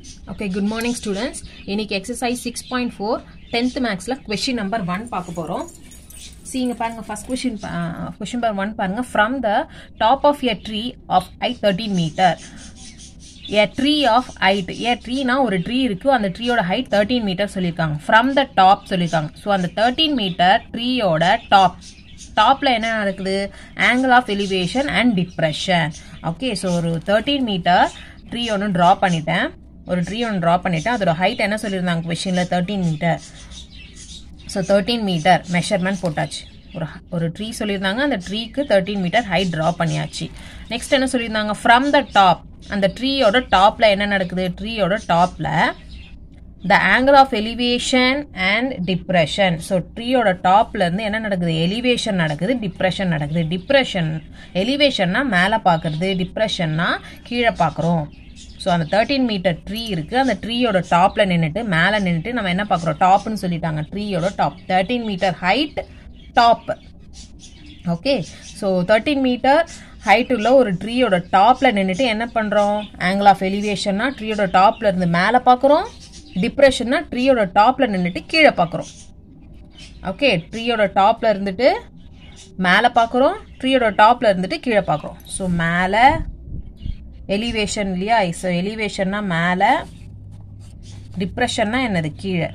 Okay good morning students இன்னைக்கு exercise six point four tenth மேக்ஸில் question number one பார்க்க போகிறோம் சீங்க பாருங்க first question question number one பாருங்க from the top of a tree of ஐ thirteen meter a tree of height a ட்ரீனா ஒரு ட்ரீ இருக்கு அந்த ட்ரீயோட ஹைட் தேர்ட்டீன் மீட்டர் சொல்லியிருக்காங்க ஃப்ரம் த டாப் சொல்லியிருக்காங்க ஸோ அந்த தேர்ட்டீன் மீட்டர் ட்ரீயோட டாப் டாப்ல என்ன நடக்குது angle of elevation and depression okay so ஒரு தேர்ட்டீன் மீட்டர் ட்ரீ ஒன்று ட்ரா பண்ணிட்டேன் ஒரு ட்ரீ ஒன்று ட்ரா பண்ணிட்டேன் அதோட ஹைட் என்ன சொல்லியிருந்தாங்க கொஷினில் thirteen meter so thirteen meter measurement போட்டாச்சு ஒரு ஒரு ட்ரீ சொல்லியிருந்தாங்க அந்த ட்ரீக்கு தேர்ட்டீன் மீட்டர் ஹைட் ட்ரா பண்ணியாச்சு நெக்ஸ்ட் என்ன சொல்லியிருந்தாங்க ஃப்ரம் த டாப் அந்த ட்ரீயோட டாப்ல என்ன நடக்குது ட்ரீயோட டாப்ல the angle of elevation and depression so ட்ரீயோட டாப்ல இருந்து என்ன நடக்குது எலிவேஷன் நடக்குது டிப்ரெஷன் நடக்குது டிப்ரெஷன் எலிவேஷன்னா மேலே பார்க்கறது டிப்ரெஷன்னா கீழே பார்க்குறோம் ஸோ அந்த தேர்ட்டீன் மீட்டர் ட்ரீ இருக்கு அந்த ட்ரீயோட டாப்ல நின்றுட்டு மேலே நின்றுட்டு நம்ம என்ன பார்க்குறோம் டாப்னு சொல்லிட்டாங்க ட்ரீயோட top thirteen meter height top okay so thirteen meter height உள்ள ஒரு ட்ரீயோட டாப்ல நின்றுட்டு என்ன பண்றோம் ஆங்கிள் ஆஃப் எலிவேஷன்னா ட்ரீயோட டாப்ல இருந்து மேலே பார்க்குறோம் டிப்ரெஷன்னா ட்ரீயோட டாப்ல நின்றுட்டு கீழே பார்க்குறோம் ஓகே ட்ரீயோட டாப்ல இருந்துட்டு மேலே பார்க்குறோம் ட்ரீயோட டாப்ல இருந்துட்டு கீழே பார்க்குறோம் ஸோ மேலே எலிவேஷன் இல்லையா ஸோ எலிவேஷன்னா மேலே டிப்ரெஷன்னா என்னது கீழே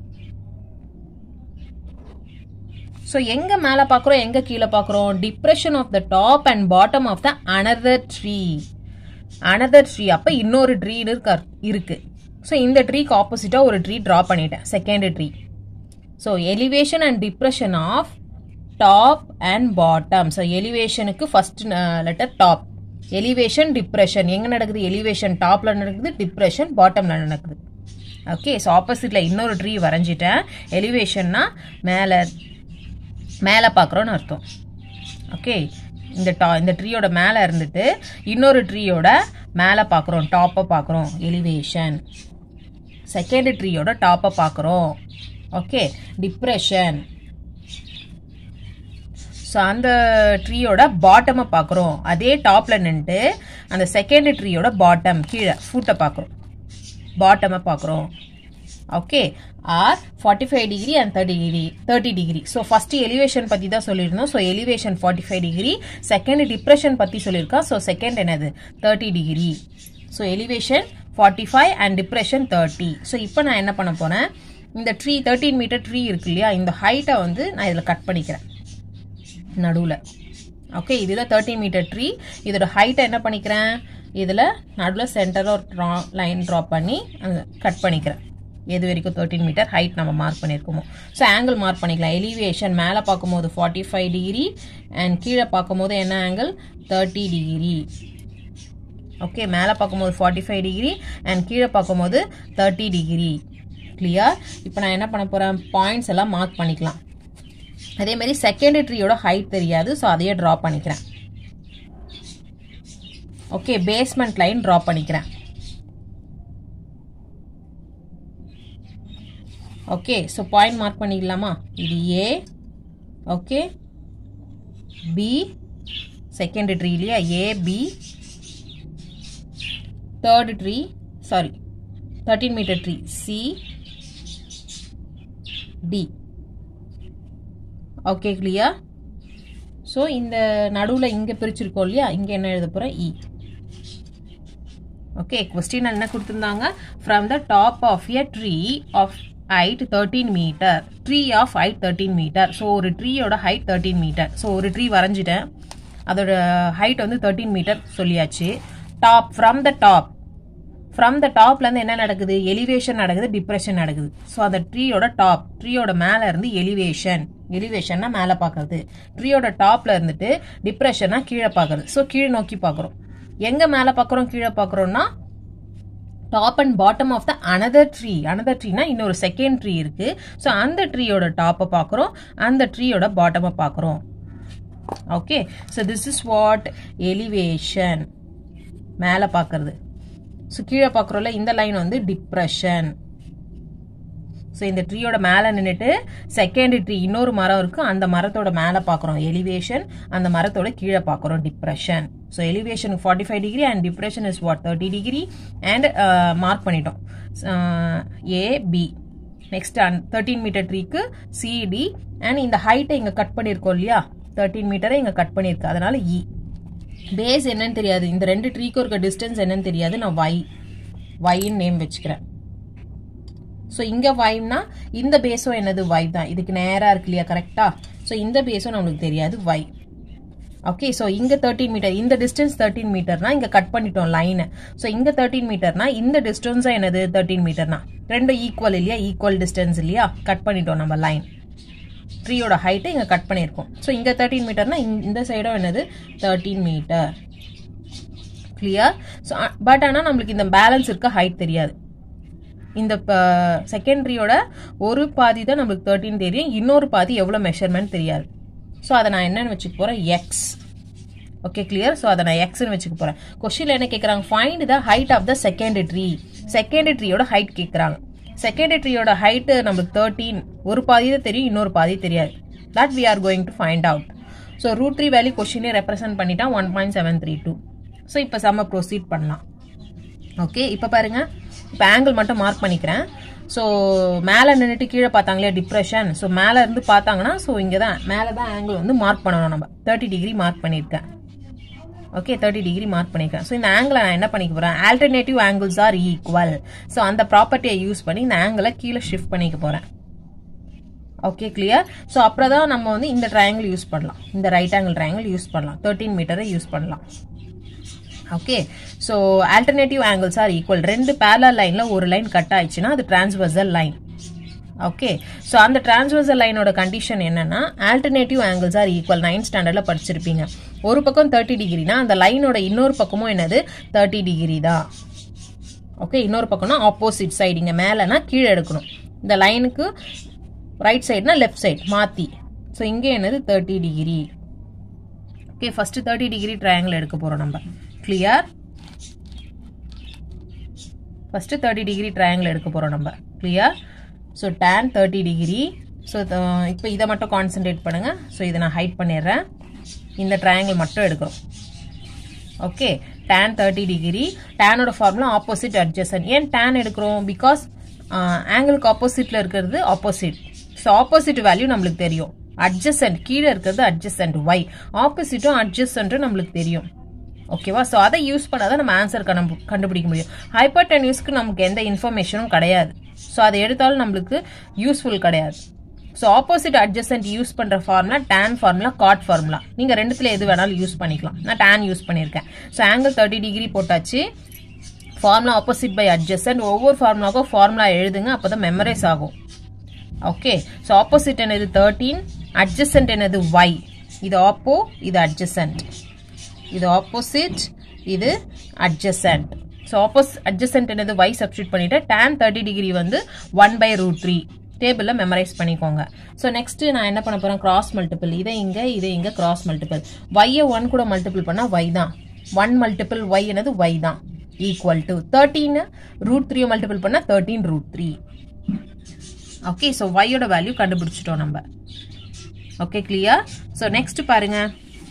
ஸோ எங்க மேலே பார்க்குறோம் எங்க கீழே பார்க்குறோம் depression of the top and bottom of the another tree another tree அப்போ இன்னொரு ட்ரீ இருக்கு ஸோ இந்த ட்ரீக்கு ஆப்போசிட்டாக ஒரு ட்ரீ ட்ரா பண்ணிட்டேன் second tree so elevation and depression of top and bottom so எலிவேஷனுக்கு first letter top elevation depression எங்கே நடக்குது எலிவேஷன் டாப்ல நடக்குது டிப்ரெஷன் பாட்டம்ல நடக்குது ஓகே ஸோ ஆப்போசிட்ல இன்னொரு ட்ரீ வரைஞ்சிட்டேன் எலிவேஷன்னா மேலே மேலே பார்க்குறோன்னு அர்த்தம் ஓகே இந்த டா இந்த ட்ரீயோட மேலே இருந்துட்டு இன்னொரு ட்ரீயோட மேலே பார்க்குறோம் டாப்பை பார்க்குறோம் எலிவேஷன் செகண்ட் ட்ரீயோட டாப்பை பார்க்குறோம் ஓகே டிப்ரெஷன் ஸோ அந்த ட்ரீயோட பாட்டமை பார்க்குறோம் அதே டாப்பில் நின்றுட்டு அந்த செகண்ட் ட்ரீயோட பாட்டம் கீழே ஃபூட்டை பார்க்குறோம் பாட்டமை பார்க்குறோம் okay or forty five degree and thirty degree thirty degree so first elevation பற்றி தான் சொல்லியிருந்தோம் so elevation forty five degree second depression பற்றி சொல்லியிருக்கோம் ஸோ செகண்ட் என்னது thirty degree so elevation forty five and depression thirty so இப்போ நான் என்ன பண்ண போறேன் இந்த ட்ரீ தேர்ட்டீன் மீட்டர் ட்ரீ இருக்கு இல்லையா இந்த ஹைட்டை வந்து நான் இதில் கட் பண்ணிக்கிறேன் நடுவில் ஓகே இதுதான் தேர்ட்டீன் மீட்டர் ட்ரீ இதோட ஹைட்டை என்ன பண்ணிக்கிறேன் இதில் நடுவில் சென்டரில் ஒரு ட்ரா லைன் ட்ரா பண்ணி கட் பண்ணிக்கிறேன் எது வரைக்கும் தேர்ட்டின் மீட்டர் ஹைட் நம்ம மார்க் பண்ணியிருக்கோமோ ஸோ ஆங்கிள் மார்க் பண்ணிக்கலாம் எலிவேஷன் மேலே பார்க்கும்போது ஃபார்ட்டி ஃபைவ் டிகிரி அண்ட் கீழே பார்க்கும்போது என்ன ஆங்கிள் தேர்ட்டி டிகிரி ஓகே மேலே பார்க்கும்போது ஃபார்ட்டி ஃபைவ் டிகிரி அண்ட் கீழே பார்க்கும்போது தேர்ட்டி டிகிரி கிளியர் இப்போ நான் என்ன பண்ண போகிறேன் பாயிண்ட்ஸ் எல்லாம் மார்க் பண்ணிக்கலாம் அதே மாதிரி செகண்ட் ட்ரீயோட ஹைட் தெரியாது ஸோ அதையே ட்ரா பண்ணிக்கிறேன் ஓகே பேஸ்மெண்ட் லைன் ட்ரா பண்ணிக்கிறேன் ஓகே ஸோ பாயிண்ட் மார்க் பண்ணிக்கலாமா இது A okay B second tree இல்லையா A B third tree sorry thirteen meter tree C D okay கிளியா ஸோ இந்த நடுவில் இங்கே பிரிச்சிருக்கோம் இல்லையா இங்கே என்ன எழுத போகிறேன் இ ஓகே கொஸ்டின் என்ன கொடுத்துருந்தாங்க from the top of a tree of height thirteen meter tree of height thirteen meter so ஒரு ட்ரீயோட ஹைட் தேர்ட்டீன் மீட்டர் ஸோ ஒரு ட்ரீ வரைஞ்சிட்டேன் அதோட ஹைட் வந்து தேர்ட்டீன் மீட்டர் சொல்லியாச்சு top from the top from the டாப்லேருந்து என்ன நடக்குது எலிவேஷன் நடக்குது டிப்ரெஷன் நடக்குது ஸோ அந்த ட்ரீயோட டாப் ட்ரீயோட மேலே இருந்து எலிவேஷன் எலிவேஷன்னா மேலே பார்க்கறது ட்ரீயோட டாப்ல இருந்துட்டு டிப்ரெஷனா கீழே பார்க்கறது ஸோ கீழே நோக்கி பார்க்குறோம் எங்கே மேலே பார்க்குறோம் கீழே பார்க்குறோம்னா top and bottom of the another tree another ட்ரீனா இன்னொரு செகண்ட் ட்ரீ இருக்கு ஸோ அந்த ட்ரீயோட டாப்பை பார்க்குறோம் அந்த ட்ரீயோட பாட்டமை பார்க்குறோம் okay so this is what elevation மேலே பார்க்கறது ஸோ கீழே பார்க்குறோம்ல இந்த லைன் வந்து டிப்ரெஷன் ஸோ இந்த ட்ரீயோட மேலே நின்றுட்டு செகண்ட் ட்ரீ இன்னொரு மரம் இருக்கு அந்த மரத்தோட மேலே பார்க்குறோம் எலிவேஷன் அந்த மரத்தோட கீழே பார்க்குறோம் depression so elevation forty five degree and depression is what thirty degree and mark பண்ணிட்டோம் A B next thirteen meter ட்ரீக்கு சிடி அண்ட் இந்த ஹைட்டை இங்கே கட் பண்ணியிருக்கோம் இல்லையா தேர்ட்டீன் மீட்டரை இங்கே கட் பண்ணியிருக்கு அதனால இ பேஸ் என்னன்னு தெரியாது இந்த ரெண்டு ட்ரீக்கும் இருக்க டிஸ்டன்ஸ் என்னன்னு தெரியாது நான் வை வைன்னு நேம் வச்சுக்கிறேன் ஸோ இங்கே வைம்னா இந்த பேஸும் என்னது வை தான் இதுக்கு நேராக இருக்கு இல்லையா கரெக்டாக ஸோ இந்த பேஸும் நம்மளுக்கு தெரியாது வை ஓகே ஸோ இங்கே தேர்ட்டின் மீட்டர் இந்த டிஸ்டன்ஸ் தேர்ட்டின் மீட்டர்னா இங்கே கட் பண்ணிட்டோம் லைனை ஸோ இங்கே தேர்ட்டின் மீட்டர்னா இந்த டிஸ்டன்ஸும் என்னது தேர்ட்டின் மீட்டர்னா ரெண்டும் ஈக்குவல் இல்லையா ஈக்குவல் டிஸ்டன்ஸ் இல்லையா கட் பண்ணிட்டோம் நம்ம லைன் ட்ரீயோட ஹைட்டை இங்கே கட் பண்ணியிருக்கோம் ஸோ இங்கே தேர்ட்டின் மீட்டர்னா இந்த சைடும் என்னது thirteen meter clear so but ஆனால் நம்மளுக்கு இந்த பேலன்ஸ் இருக்க ஹைட் தெரியாது இந்த செகண்டரியோட ஒரு பாதி தான் நம்மளுக்கு தேர்ட்டின் தெரியும் இன்னொரு பாதி எவ்வளோ மெஷர்மெண்ட் தெரியாது ஸோ அதை நான் என்னன்னு வச்சுக்க போகிறேன் எக்ஸ் ஓகே கிளியர் ஸோ அதை நான் எக்ஸ்னு வச்சுக்க போகிறேன் கொஸ்டினில் என்ன கேட்குறாங்க find the height of the second tree second ட்ரீயோட ஹைட் கேட்குறாங்க செகண்ட் ட்ரீயோட ஹைட்டு நம்மளுக்கு தேர்ட்டீன் ஒரு பாதி தான் தெரியும் இன்னொரு பாதி தெரியாது that we are going to find out so root three value கொஸ்டினே ரெப்ரசென்ட் பண்ணிட்டா one point seven three two so இப்போ செம்ம ப்ரொசீட் பண்ணலாம் ஓகே இப்போ பாருங்க இப்போ ஆங்கிள் மட்டும் மார்க் பண்ணிக்கிறேன் ஸோ மேலே நின்றுட்டு கீழே பார்த்தாங்களே டிப்ரெஷன் ஸோ மேலே இருந்து பார்த்தாங்கன்னா ஸோ இங்கே தான் மேலே தான் ஆங்கிள் வந்து மார்க் பண்ணணும் நம்ம தேர்ட்டி டிகிரி மார்க் பண்ணியிருக்கேன் ஓகே தேர்ட்டி டிகிரி மார்க் பண்ணிக்கிறேன் ஸோ இந்த ஆங்கிளை நான் என்ன பண்ணிக்க போகிறேன் alternative angles are equal so அந்த ப்ராப்பர்ட்டியை யூஸ் பண்ணி இந்த ஆங்கிளை கீழே ஷிஃப்ட் பண்ணிக்க போகிறேன் ஓகே கிளியர் ஸோ அப்புறம் தான் நம்ம வந்து இந்த ட்ரையாங்கிள் யூஸ் பண்ணலாம் இந்த ரைட் ஆங்கிள் ட்ரையாங்கிள் யூஸ் பண்ணலாம் தேர்ட்டீன் மீட்டரை யூஸ் பண்ணலாம் okay so alternative angles are equal ரெண்டு பேரலர் லைனில் ஒரு லைன் கட் ஆயிடுச்சுன்னா அது டிரான்ஸ்வர்சல் லைன் ஓகே ஸோ அந்த டிரான்ஸ்வர்சல் லைனோட கண்டிஷன் என்னன்னா alternative angles are equal nine ஸ்டாண்டர்டில் படிச்சிருப்பீங்க ஒரு பக்கம் தேர்ட்டி டிகிரினா அந்த லைனோட இன்னொரு பக்கமும் என்னது தேர்ட்டி டிகிரி தான் ஓகே இன்னொரு பக்கம்னா ஆப்போசிட் சைடு இங்கே மேலேனா கீழே எடுக்கணும் இந்த லைனுக்கு ரைட் சைடுனா லெஃப்ட் சைடு மாற்றி ஸோ இங்கே என்னது thirty degree okay first thirty degree triangle எடுக்க போகிறோம் நம்ம clear first thirty degree triangle எடுக்க போகிறோம் நம்ம clear so tan thirty degree so இப்போ இதை மட்டும் கான்சென்ட்ரேட் பண்ணுங்க ஸோ இதை நான் ஹைட் பண்ணிடுறேன் இந்த ட்ரையாங்கிள் மட்டும் எடுக்கிறோம் ஓகே டேன் தேர்ட்டி டிகிரி டேனோட ஃபார்முலா ஆப்போசிட் அட்ஜஸ்டன் ஏன் டேன் எடுக்கிறோம் பிகாஸ் ஆங்கிளுக்கு ஆப்போசிட்டில் இருக்கிறது ஆப்போசிட் ஸோ ஆப்போசிட் வேல்யூ நம்மளுக்கு தெரியும் அட்ஜஸ்டன்ட் கீழே இருக்கிறது அட்ஜஸ்டன்ட் ஒய் ஆப்போசிட்டும் அட்ஜஸ்டன்ட்டும் நம்மளுக்கு தெரியும் ஓகேவா ஸோ அதை யூஸ் பண்ணாதான் நம்ம ஆன்சர் கண்டுபிடிக்க முடியும் ஹைப்பர் டென்யூஸ்க்கு நமக்கு எந்த இன்ஃபர்மேஷனும் கிடையாது ஸோ அதை எடுத்தாலும் நம்மளுக்கு யூஸ்ஃபுல் கிடையாது ஸோ ஆப்போசிட் அட்ஜஸ்டன்ட் யூஸ் பண்ணுற formula tan formula cot formula நீங்கள் ரெண்டுத்துல எது வேணாலும் யூஸ் பண்ணிக்கலாம் நான் டேன் யூஸ் பண்ணியிருக்கேன் ஸோ ஆங்கிள் தேர்ட்டி டிகிரி போட்டாச்சு ஃபார்முலா ஆப்போசிட் பை அட்ஜஸ்டன்ட் ஒவ்வொரு ஃபார்முலாவுக்கும் ஃபார்முலா எழுதுங்க அப்போ தான் மெமரைஸ் ஆகும் ஓகே ஸோ ஆப்போசிட் என்னது தேர்ட்டீன் அட்ஜஸ்டன்ட் என்னது ஒய் இது ஆப்போ இது அட்ஜஸ்டன்ட் இது ஆப்போசிட் இது அட்ஜசன்ட் ஸோ ஆப்போஸ் அட்ஜசன்ட் என்னது y சப்ஸ்டியூட் பண்ணிட்டு tan தேர்ட்டி டிகிரி வந்து ஒன் பை ரூட் த்ரீ டேபிளில் மெமரைஸ் பண்ணிக்கோங்க ஸோ நெக்ஸ்ட் நான் என்ன பண்ண போறேன் கிராஸ் மல்டிபிள் இதை இங்கே இதை இங்கே கிராஸ் மல்டிபிள் ஒய்யை ஒன் கூட மல்டிபிள் பண்ணால் y தான் ஒன் மல்டிபிள் ஒய் என்னது y தான் ஈக்குவல் டு தேர்ட்டீன் ரூட் த்ரீயை மல்டிபிள் பண்ணால் thirteen root three okay so ஒய்யோட வேல்யூ கண்டுபிடிச்சிட்டோம் நம்ம ஓகே கிளியர் ஸோ நெக்ஸ்ட் பாருங்க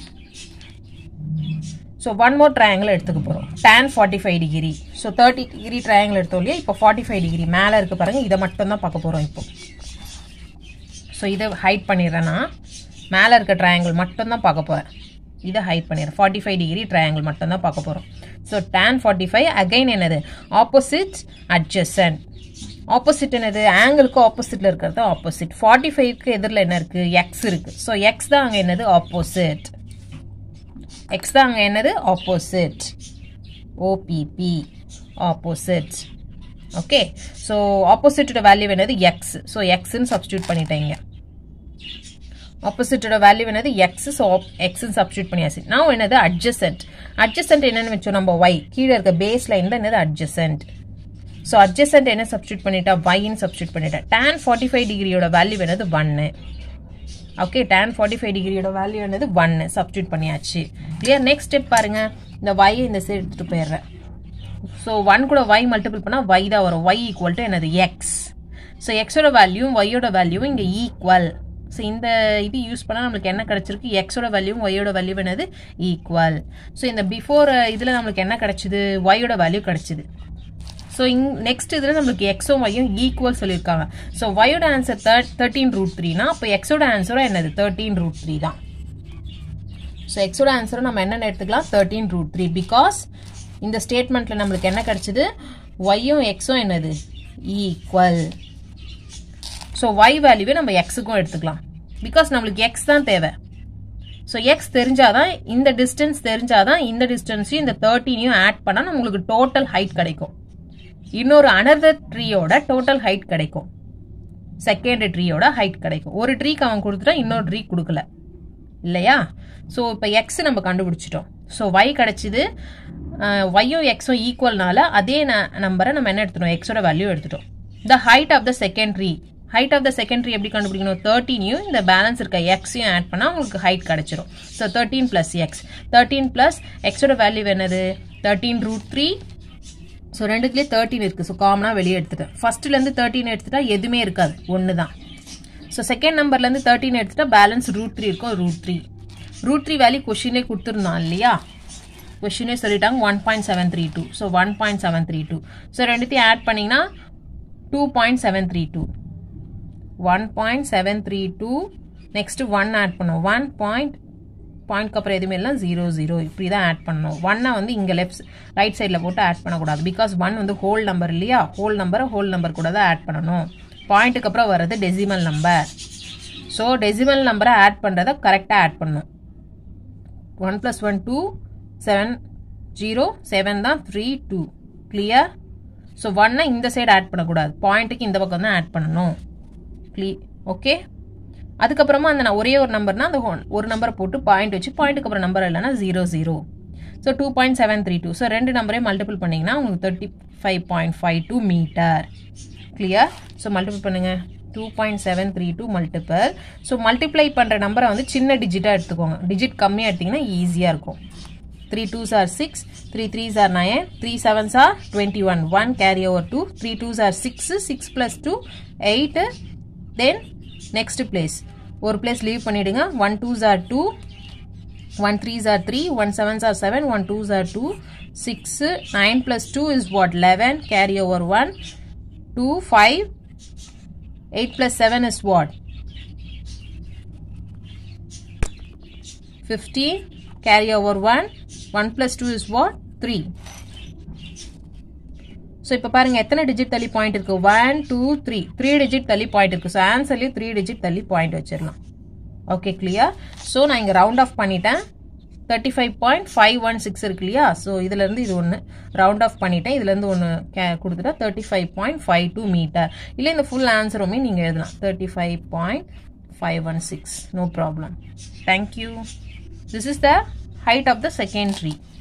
ஸோ ஒன் மோர் ட்ரையாங்கிள் எடுத்துக்க போகிறோம் tan forty five degree so thirty degree triangle எடுத்தோம் இல்லையா இப்போ ஃபார்ட்டி ஃபைவ் டிகிரி மேலே இருக்க பாருங்க இதை மட்டும் தான் பார்க்க போகிறோம் இப்போ ஸோ இதை ஹைட் பண்ணிடுறேன்னா மேலே இருக்க ட்ரையாங்கிள் மட்டும் தான் பார்க்க போகிறேன் இதை ஹைட் பண்ணிடுறேன் ஃபார்ட்டி ஃபைவ் டிகிரி ட்ரையாங்கிள் மட்டும் தான் பார்க்க போகிறோம் so tan forty five again என்னது ஆப்போசிட் அட்ஜசன்ட் ஆப்போசிட் என்னது ஆங்கிளுக்கு ஆப்போசிட்ல இருக்கிறது ஆப்போசிட் ஃபார்ட்டி ஃபைவ்க்கு எதிரில் என்ன இருக்கு எக்ஸ் இருக்கு ஸோ எக்ஸ் தான் அங்கே என்னது ஆப்போசிட் எக்ஸ் தான் அங்கே என்னது opposite O P P opposite okay so ஆப்போசிட்டோட வேல்யூ என்னது எக்ஸ் ஸோ எக்ஸ்ன்னு சப்ஸ்டியூட் பண்ணிட்டேங்க ஆப்போசிட்டோட வேல்யூ என்னது எக்ஸ் ஸோ எக்ஸ்ன்னு சப்ஸ்டியூட் பண்ணியாச்சு நான் என்னது அட்ஜசன்ட் அட்ஜசன்ட் என்னன்னு வச்சோம் நம்ம ஒய் கீழே இருக்க பேஸ் லைன் தான் என்னது அட்ஜசன்ட் ஸோ அட்ஜசன்ட் என்ன சப்ஸ்டியூட் பண்ணிட்டா ஒய்ன்னு சப்ஸ்டியூட் பண்ணிட்டா டேன் ஃபார்ட்டி ஃபைவ் டிகிரியோட வேல்யூ என்னது ஒன்னு ஓகே டேன் ஃபார்ட்டி ஃபைவ் டிகிரியோட வேல்யூ என்னது ஒன்னு சப்ஸ்டியூட் பண்ணியாச்சு கிளியர் நெக்ஸ்ட் ஸ்டெப் பாருங்க இந்த ஒய் இந்த சைடு எடுத்துட்டு போயிடுறேன் ஸோ ஒன் கூட ஒய் மல்டிபிள் பண்ணால் ஒய் தான் வரும் ஒய் ஈக்குவல் டு என்னது எக்ஸ் ஸோ எக்ஸோட வேல்யூவும் ஒய்யோட வேல்யூவும் இங்கே ஈக்குவல் ஸோ இந்த இது யூஸ் பண்ணால் நம்மளுக்கு என்ன கிடச்சிருக்கு எக்ஸோட வேல்யூவும் ஒய்யோட வேல்யூ என்னது ஈக்குவல் ஸோ இந்த பிஃபோர் இதில் நம்மளுக்கு என்ன கிடச்சிது ஒய்யோட வேல்யூ கிடச்சிது ஸோ இங் நெக்ஸ்ட் இதில் நம்மளுக்கு எக்ஸும் ஒய்யும் ஈக்குவல் சொல்லியிருக்காங்க ஸோ ஒயோட ஆன்சர் தேர்ட் தேர்ட்டீன் ரூட் த்ரீனா அப்போ எக்ஸோட ஆன்சரும் என்னது தேர்ட்டீன் ரூட் த்ரீ தான் ஸோ எக்ஸோட ஆன்சரும் நம்ம என்னென்ன எடுத்துக்கலாம் தேர்ட்டீன் ரூட் த்ரீ பிகாஸ் இந்த ஸ்டேட்மெண்ட்டில் நம்மளுக்கு என்ன கிடச்சிது ஒய்யும் எக்ஸும் என்னது ஈக்குவல் ஸோ ஒய் வேல்யூவே நம்ம எக்ஸுக்கும் எடுத்துக்கலாம் பிகாஸ் நம்மளுக்கு எக்ஸ் தான் தேவை ஸோ எக்ஸ் தெரிஞ்சாதான் இந்த டிஸ்டன்ஸ் தெரிஞ்சாதான் இந்த டிஸ்டன்ஸையும் இந்த தேர்ட்டீனையும் ஆட் பண்ணால் நம்மளுக்கு டோட்டல் ஹைட் கிடைக்கும் இன்னொரு அனதர் ட்ரீயோட டோட்டல் ஹைட் கிடைக்கும் செகண்ட் ட்ரீயோட ஹைட் கிடைக்கும் ஒரு ட்ரீக்கு அவன் கொடுத்துட்டா இன்னொரு ட்ரீ கொடுக்கல இல்லையா ஸோ இப்போ எக்ஸ் நம்ம கண்டுபிடிச்சிட்டோம் ஸோ ஒய் கிடைச்சிது ஒய்யும் எக்ஸும் ஈக்குவல்னால அதே நம்பரை நம்ம என்ன எடுத்துட்டோம் எக்ஸோட வேல்யூ எடுத்துட்டோம் the height of the second tree height of the second tree எப்படி கண்டுபிடிக்கணும் தேர்ட்டீனையும் இந்த பேலன்ஸ் இருக்க எக்ஸையும் ஆட் பண்ணால் உங்களுக்கு ஹைட் கிடைச்சிரும் so thirteen plus x thirteen plus எக்ஸோட வேல்யூ என்னது தேர்ட்டீன் ரூட் த்ரீ ஸோ ரெண்டுத்துலேயே தேர்ட்டின் இருக்குது ஸோ காமனாக வெளியே எடுத்துட்டேன் ஃபஸ்ட்டுலேருந்து தேர்ட்டின் எடுத்துட்டா எதுவுமே இருக்காது ஒன்று தான் ஸோ செகண்ட் நம்பர்லேருந்து தேர்ட்டின் எடுத்துட்டா பேலன்ஸ் ரூட் த்ரீ இருக்கும் root three root three value கொஷினே கொடுத்துருந்தான் இல்லையா கொஷினே சொல்லிட்டாங்க one point seven three two so one point seven three two so ரெண்டுத்தையும் ஆட் பண்ணிங்கன்னா two point seven three two one point seven three two next one add பண்ணோம் one point பாயிண்ட்க்கு அப்புறம் எதுவுமே இல்லை ஜீரோ ஜீரோ இப்படி தான் ஆட் பண்ணணும் ஒன்னை வந்து இங்கே லெஃப்ட் ரைட் சைடில் போட்டு ஆட் பண்ணக்கூடாது பிகாஸ் ஒன் வந்து ஹோல் நம்பர் இல்லையா ஹோல் நம்பரை ஹோல் நம்பர் கூட தான் ஆட் பண்ணணும் பாயிண்ட்டுக்கு அப்புறம் வர்றது டெசிமல் நம்பர் ஸோ டெசிமல் நம்பரை ஆட் பண்ணுறத கரெக்டாக ஆட் பண்ணணும் one plus one two seven zero seven தான் த்ரீ டூ கிளியர் ஸோ ஒன்னை இந்த சைடு ஆட் பண்ணக்கூடாது பாயிண்ட்டுக்கு இந்த பக்கம் தான் ஆட் பண்ணணும் க்ளீ ஓகே அதுக்கப்புறமா அந்த நான் ஒரே ஒரு நம்பர்னா அந்த ஒரு நம்பரை போட்டு பாயிண்ட் வச்சு பாயிண்ட்டுக்கு அப்புறம் நம்பர் இல்லைன்னா zero zero so two point seven three two so ரெண்டு நம்பரே மல்டிபிள் பண்ணிங்கன்னா உங்களுக்கு thirty five point five two meter clear so multiple பண்ணுங்கள் two point seven three two multiple so multiply பண்ணுற நம்பரை வந்து சின்ன டிஜிட்டாக எடுத்துக்கோங்க டிஜிட் கம்மியாக எடுத்திங்கன்னா ஈஸியாக இருக்கும் three twos are six three threes are nine three sevens are twenty one one carry over two three twos are six six plus two eight then next place ஒரு பிளேஸ் லீவ் பண்ணிடுங்க one twos are two one threes are three one sevens are seven one twos are two six nine plus two is what eleven carry over one two five eight plus seven is what fifteen carry over 1 1 plus 2 is what 3 so இப்போ பாருங்க எத்தனை digit தள்ளி point இருக்கு one two three three digit தள்ளி point இருக்கு so ஆன்சர்லேயே three digit தள்ளி point வச்சிடலாம் ஓகே கிளியர் ஸோ நான் இங்கே ரவுண்ட் ஆஃப் பண்ணிட்டேன் thirty five point five one six இருக்கு இல்லையா ஸோ இதுலேருந்து இது ஒன்று ரவுண்ட் ஆஃப் பண்ணிட்டேன் இதுலேருந்து ஒன்று கே கொடுத்துட்டா thirty five point five two meter இல்லை இந்த ஃபுல் ஆன்சருமே நீங்கள் எழுதலாம் thirty five point five one six no problem thank you This is the height of the second tree.